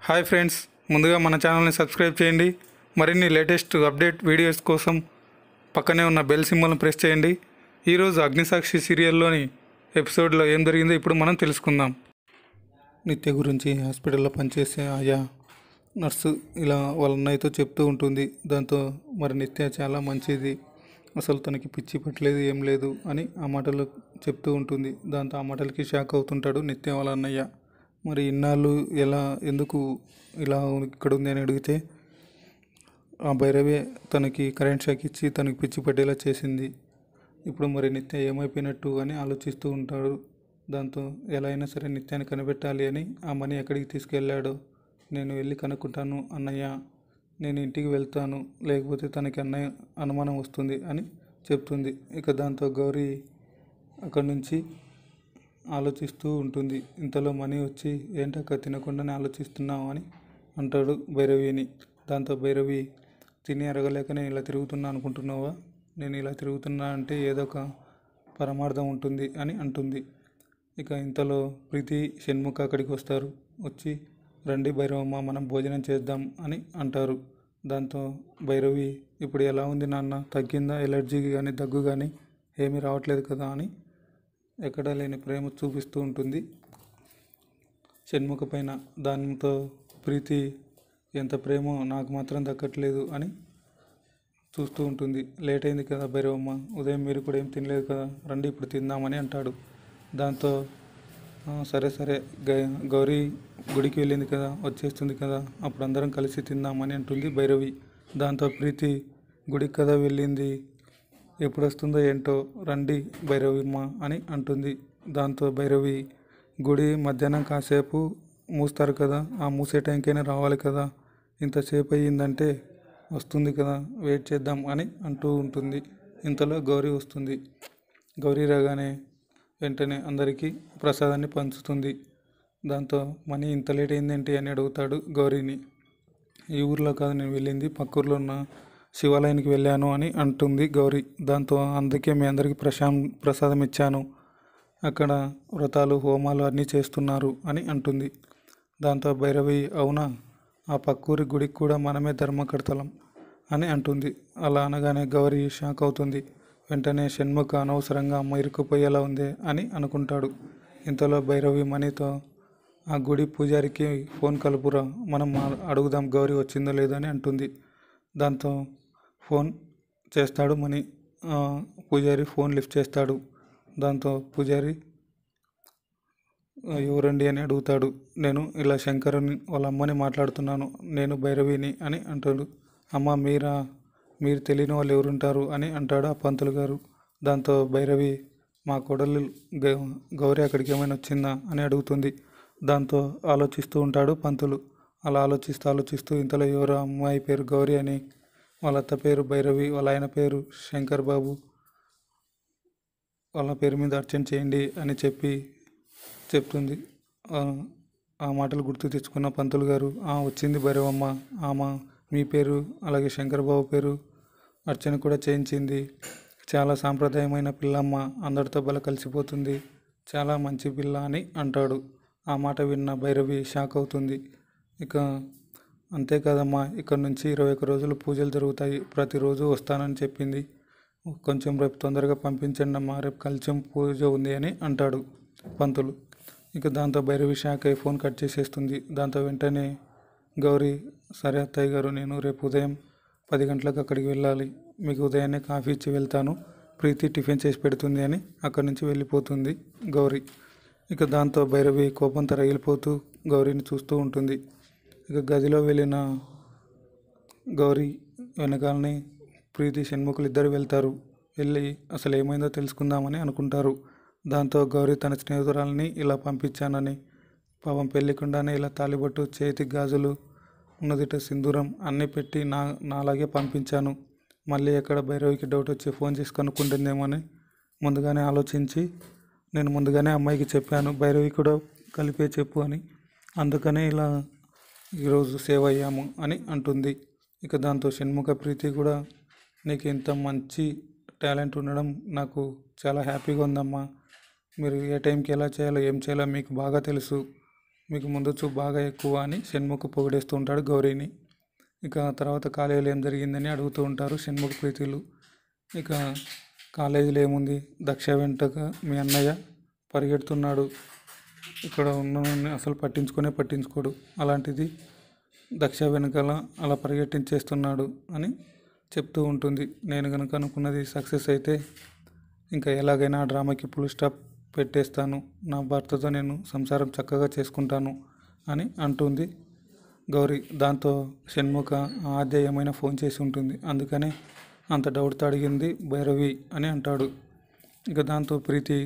hi friends ముందుగా మన ఛానల్ని సబ్స్క్రైబ్ చేయండి మరిన్ని లేటెస్ట్ అప్డేట్ వీడియోస్ కోసం పక్కనే ఉన్న బెల్ సింబల్ని ప్రెస్ చేయండి ఈరోజు అగ్నిసాక్షి సీరియల్లోని ఎపిసోడ్లో ఏం జరిగిందో ఇప్పుడు మనం తెలుసుకుందాం నిత్య గురించి హాస్పిటల్లో పనిచేసే ఆయా నర్సు ఇలా వాళ్ళ అన్నయ్యతో చెప్తూ ఉంటుంది దాంతో మరి నిత్య చాలా మంచిది అసలు తనకి పిచ్చి పట్టలేదు ఏం లేదు అని ఆ మాటలు చెప్తూ ఉంటుంది దాంతో ఆ మాటలకి షాక్ అవుతుంటాడు నిత్య వాళ్ళ అన్నయ్య మరి ఇన్నాళ్ళు ఎలా ఎందుకు ఇలా ఇక్కడ ఉంది అని అడిగితే ఆ భైరవే తనకి కరెంట్ షాక్ ఇచ్చి తనకి పిచ్చి పట్టేలా చేసింది ఇప్పుడు మరి నిత్య ఏమైపోయినట్టు అని ఆలోచిస్తూ ఉంటాడు దాంతో ఎలా అయినా సరే నిత్యాన్ని కనిపెట్టాలి అని ఆ మనీ ఎక్కడికి తీసుకెళ్ళాడో నేను వెళ్ళి కనుక్కుంటాను అన్నయ్య నేను ఇంటికి వెళ్తాను లేకపోతే తనకి అన్నయ్య అనుమానం వస్తుంది అని చెప్తుంది ఇక దాంతో గౌరీ అక్కడి నుంచి ఆలోచిస్తూ ఉంటుంది ఇంతలో మనీ వచ్చి ఏంటక్క తినకుండానే ఆలోచిస్తున్నావు అని అంటాడు భైరవిని దాంతో భైరవి తిని అరగలేక నేను ఇలా తిరుగుతున్నా అనుకుంటున్నావా నేను ఇలా తిరుగుతున్నా అంటే ఏదో ఒక పరమార్థం ఉంటుంది అని అంటుంది ఇక ఇంతలో ప్రీతి షణ్ముఖ అక్కడికి వస్తారు వచ్చి రండి భైరవమ్మ మనం భోజనం చేద్దాం అని అంటారు దాంతో భైరవి ఇప్పుడు ఎలా ఉంది నాన్న తగ్గిందా ఎలర్జీ కానీ దగ్గు కానీ ఏమీ రావట్లేదు కదా అని ఎక్కడా లేని ప్రేమ చూపిస్తూ ఉంటుంది షణ్ముఖ పైన దాంతో ప్రీతి ఎంత ప్రేమో నాకు మాత్రం దక్కట్లేదు అని చూస్తూ ఉంటుంది లేట్ అయింది కదా భైరవమ్మ ఉదయం మీరు కూడా ఏం తినలేదు కదా రండి ఇప్పుడు తిందామని అంటాడు దాంతో "ఆ, సరే సరే గ- గౌరీ గుడికి వెళ్ళింది కదా వచ్చేస్తుంది కదా అప్పుడు అందరం కలిసి తిందామని అంటుంది భైరవి దాంతో ప్రీతి గుడికి కదా వెళ్ళింది ఎప్పుడు వస్తుందో ఏంటో రండి భైరవిమ్మ అని అంటుంది దాంతో భైరవి గుడి మధ్యాహ్నం కాసేపు మూస్తారు కదా ఆ మూసే టైంకైనా రావాలి కదా ఇంతసేపు అయ్యిందంటే వస్తుంది కదా వెయిట్ చేద్దాం అని అంటూ ఉంటుంది ఇంతలో గౌరీ వస్తుంది గౌరీ రాగానే వెంటనే అందరికీ ప్రసాదాన్ని పంచుతుంది దాంతో మనీ ఇంత లేట్ అయిందేంటి అని అడుగుతాడు గౌరీని ఈ ఊర్లో కాదు నేను వెళ్ళింది పక్క ఊర్లో ఉన్న శివాలయానికి వెళ్ళాను అని అంటుంది గౌరీ దాంతో అందుకే మీ అందరికీ ప్రశాం ప్రసాదం ఇచ్చాను అక్కడ వ్రతాలు హోమాలు అన్నీ చేస్తున్నారు అని అంటుంది దాంతో భైరవి అవునా ఆ పక్కూరి గుడికి కూడా మనమే ధర్మకర్తలం అని అంటుంది అలా అనగానే గౌరీ షాక్ అవుతుంది వెంటనే షణ్ముఖ అనవసరంగా అమ్మ ఇరుక్కుపోయేలా ఉంది అని అనుకుంటాడు ఇంతలో భైరవి మణితో ఆ గుడి పూజారికి ఫోన్ కలుపురా మనం ఆ- అడుగుదాం గౌరీ వచ్చిందో లేదో అని అంటుంది దాంతో ఫోన్ చేస్తాడు మణి ఆ, పూజారి ఫోన్ లిఫ్ట్ చేస్తాడు దాంతో పూజారి "ఆ, ఎవరండి అని అడుగుతాడు నేను ఇలా శంకరుని వాళ్ళ అమ్మని మాట్లాడుతున్నాను నేను భైరవిని అని అంటాడు అమ్మ మీరా మీరు తెలియని వాళ్ళు ఎవరుంటారు అని అంటాడు ఆ పంతులు గారు దాంతో భైరవి మా కొడలు గ- గౌరీ అక్కడికి ఏమైనా వచ్చిందా అని అడుగుతుంది దాంతో ఆలోచిస్తూ ఉంటాడు పంతులు అలా ఆలోచిస్తూ ఆలోచిస్తూ ఇంతలో ఎవరో అమ్మాయి పేరు గౌరీ అని వాళ్ళ అత్త పేరు భైరవి వాళ్ళ ఆయన పేరు శంకర్ బాబు వాళ్ళ పేరు మీద అర్చన చేయండి అని చెప్పి చెప్తుంది ఆ, ఆ మాటలు గుర్తు తెచ్చుకున్న పంతులు గారు "ఆ, వచ్చింది భైరవమ్మ ఆమె మీ పేరు అలాగే శంకర్ బాబు పేరు అర్చన కూడా చేయించింది చాలా సాంప్రదాయమైన పిల్లమ్మ అందరితో బల కలిసిపోతుంది చాలా మంచి పిల్ల అని అంటాడు ఆ మాట విన్న భైరవి షాక్ అవుతుంది ఇక అంతే కదమ్మా ఇక్కడ నుంచి ఇరవై ఒక్క రోజులు పూజలు జరుగుతాయి ప్రతిరోజు వస్తానని చెప్పింది కొంచెం రేపు తొందరగా పంపించండి అమ్మా రేపు కలిసం పూజ ఉంది అని అంటాడు పంతులు ఇక దాంతో భైరవి షాక్ అయి ఫోన్ కట్ చేసేస్తుంది దాంతో వెంటనే గౌరీ సరే అత్తయ్య గారు నేను రేపు ఉదయం పది గంటలకు అక్కడికి వెళ్ళాలి మీకు ఉదయాన్నే కాఫీ ఇచ్చి వెళ్తాను ప్రీతి టిఫిన్ చేసి పెడుతుంది అని అక్కడి నుంచి వెళ్ళిపోతుంది గౌరీ ఇక దాంతో భైరవి కోపంతో రగిలిపోతూ గౌరీని చూస్తూ ఉంటుంది ఇక గదిలో వెళ్ళిన గౌరీ వెనకాలని ప్రీతి షణ్ముఖులు ఇద్దరు వెళ్తారు వెళ్ళి అసలు ఏమైందో తెలుసుకుందామని అనుకుంటారు దాంతో గౌరీ తన స్నేహితురాలని ఇలా పంపించానని పాపం పెళ్ళికుండానే ఇలా తాలిబొట్టు చేతి గాజులు ఉన్నదిట సింధూరం అన్నీ పెట్టి నా నాలాగే పంపించాను మళ్ళీ ఎక్కడ భైరవికి డౌట్ వచ్చి ఫోన్ చేసి కనుక్కుంటుందేమో అని ముందుగానే ఆలోచించి నేను ముందుగానే అమ్మాయికి చెప్పాను భైరవి కూడా కలిపే చెప్పు అని అందుకనే ఇలా ఈరోజు సేవ్ అయ్యాము అని అంటుంది ఇక దాంతో షణ్ముఖ ప్రీతి కూడా నీకు ఇంత మంచి టాలెంట్ ఉండడం నాకు చాలా హ్యాపీగా ఉందమ్మా మీరు ఏ టైంకి ఎలా చేయాలో ఏం చేయాలో మీకు బాగా తెలుసు మీకు ముందు చూపు బాగా ఎక్కువ అని షణ్ముఖ్ పొగిడేస్తూ ఉంటాడు గౌరీని ఇక తర్వాత కాలేజీలో ఏం జరిగిందని అడుగుతూ ఉంటారు షణ్ముఖ ప్రీతిలు ఇక కాలేజీలో ఏముంది దక్ష వెంటగా మీ అన్నయ్య పరిగెడుతున్నాడు ఇక్కడ ఉన్న అసలు పట్టించుకునే పట్టించుకోడు అలాంటిది దక్ష వెనకాల అలా పరిగెట్టించేస్తున్నాడు అని చెప్తూ ఉంటుంది నేను కనుక అనుకున్నది సక్సెస్ అయితే ఇంకా ఎలాగైనా ఆ డ్రామాకి ఫుల్ స్టాప్ పెట్టేస్తాను నా భర్తతో నేను సంసారం చక్కగా చేసుకుంటాను అని అంటుంది గౌరీ దాంతో షణ్ముఖ ఆద్య ఏమైనా ఫోన్ చేసి ఉంటుంది అందుకనే అంత డౌట్తో అడిగింది భైరవి అని అంటాడు ఇక దాంతో ప్రీతి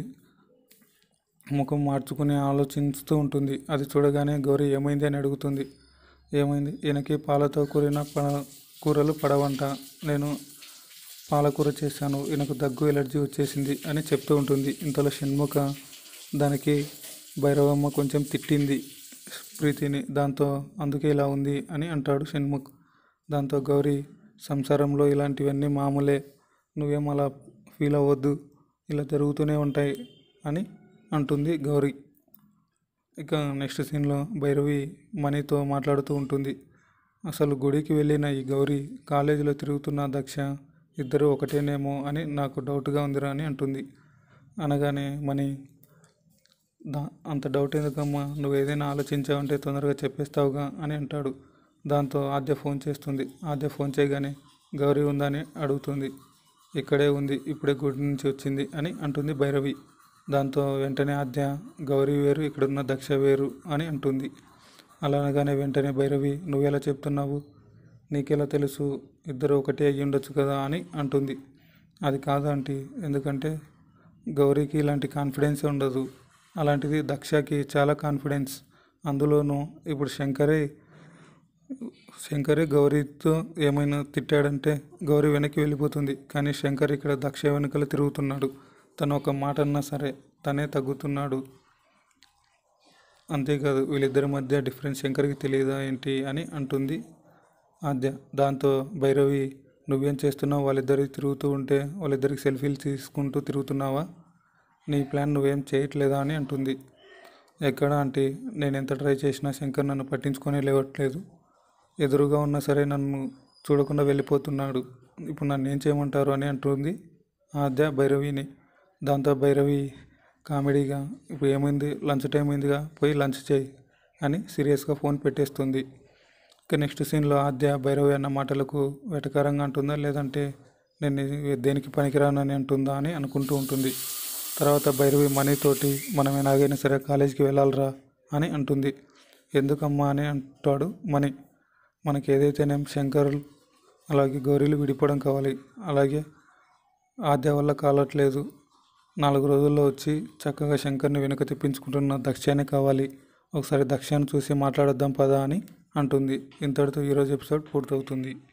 ముఖం మార్చుకుని ఆలోచిస్తూ ఉంటుంది అది చూడగానే గౌరీ ఏమైంది అని అడుగుతుంది ఏమైంది ఈయనకి పాలతో కూరిన ప కూరలు పడవంట నేను పాలకూర చేశాను ఈయనకు దగ్గు ఎలర్జీ వచ్చేసింది అని చెప్తూ ఉంటుంది ఇంతలో షణ్ముఖ దానికి భైరవమ్మ కొంచెం తిట్టింది ప్రీతిని దాంతో అందుకే ఇలా ఉంది అని అంటాడు షణ్ముఖ్ దాంతో గౌరీ సంసారంలో ఇలాంటివన్నీ మామూలే నువ్వేం అలా ఫీల్ అవ్వద్దు ఇలా జరుగుతూనే ఉంటాయి అని అంటుంది గౌరీ ఇక నెక్స్ట్ సీన్లో భైరవి మణితో మాట్లాడుతూ ఉంటుంది అసలు గుడికి వెళ్ళిన ఈ గౌరీ కాలేజీలో తిరుగుతున్న దక్ష ఇద్దరు ఒకటేనేమో అని నాకు డౌట్గా ఉందిరా అని అంటుంది అనగానే మణి దా అంత డౌట్ ఎందుకమ్మా నువ్వు ఏదైనా ఆలోచించావంటే తొందరగా చెప్పేస్తావుగా అని అంటాడు దాంతో ఆద్య ఫోన్ చేస్తుంది ఆద్య ఫోన్ చేయగానే గౌరీ ఉందా అని అడుగుతుంది ఇక్కడే ఉంది ఇప్పుడే గుడి నుంచి వచ్చింది అని అంటుంది భైరవి దాంతో వెంటనే ఆద్య గౌరీ వేరు ఇక్కడున్న దక్ష వేరు అని అంటుంది అలా అనగానే వెంటనే భైరవి నువ్వెలా చెప్తున్నావు నీకెలా తెలుసు ఇద్దరు ఒకటే అయ్యి ఉండొచ్చు కదా అని అంటుంది అది కాదు ఆంటీ ఎందుకంటే గౌరీకి ఇలాంటి కాన్ఫిడెన్సే ఉండదు అలాంటిది దక్షకి చాలా కాన్ఫిడెన్స్ అందులోనూ ఇప్పుడు శంకరే శంకరే గౌరీతో ఏమైనా తిట్టాడంటే గౌరీ వెనక్కి వెళ్ళిపోతుంది కానీ శంకర్ ఇక్కడ దక్ష వెనుకలు తిరుగుతున్నాడు తను ఒక మాట అన్నా సరే తనే తగ్గుతున్నాడు అంతేకాదు వీళ్ళిద్దరి మధ్య డిఫరెన్స్ శంకర్కి తెలియదా ఏంటి అని అంటుంది ఆద్య దాంతో భైరవి నువ్వేం చేస్తున్నావు వాళ్ళిద్దరికి తిరుగుతూ ఉంటే వాళ్ళిద్దరికి సెల్ఫీలు తీసుకుంటూ తిరుగుతున్నావా నీ ప్లాన్ నువ్వేం చేయట్లేదా అని అంటుంది ఎక్కడ అంటే నేను ఎంత ట్రై చేసినా శంకర్ నన్ను పట్టించుకొని లేవట్లేదు ఎదురుగా ఉన్నా సరే నన్ను చూడకుండా వెళ్ళిపోతున్నాడు ఇప్పుడు నన్ను ఏం చేయమంటారు అని అంటుంది ఆద్య భైరవిని దాంతో భైరవి కామెడీగా ఇప్పుడు ఏమైంది లంచ్ టైం అయిందిగా పోయి లంచ్ చేయి అని సీరియస్గా ఫోన్ పెట్టేస్తుంది ఇక నెక్స్ట్ సీన్లో ఆద్య భైరవి అన్న మాటలకు వెటకారంగా అంటుందా లేదంటే నేను దేనికి పనికిరానని అంటుందా అని అనుకుంటూ ఉంటుంది తర్వాత భైరవి మనీతోటి మనం ఎలాగైనా సరే కాలేజీకి వెళ్ళాలిరా అని అంటుంది ఎందుకమ్మా అని అంటాడు మణి మనకి ఏదైతేనేం శంకర్ అలాగే గౌరీలు విడిపోవడం కావాలి అలాగే ఆద్య వల్ల కాలట్లేదు నాలుగు రోజుల్లో వచ్చి చక్కగా శంకర్ని వెనుక తెప్పించుకుంటున్న దక్షానే కావాలి ఒకసారి దక్షాన్ని చూసి మాట్లాడొద్దాం పదా అని అంటుంది ఇంతటితో ఈరోజు ఎపిసోడ్ పూర్తవుతుంది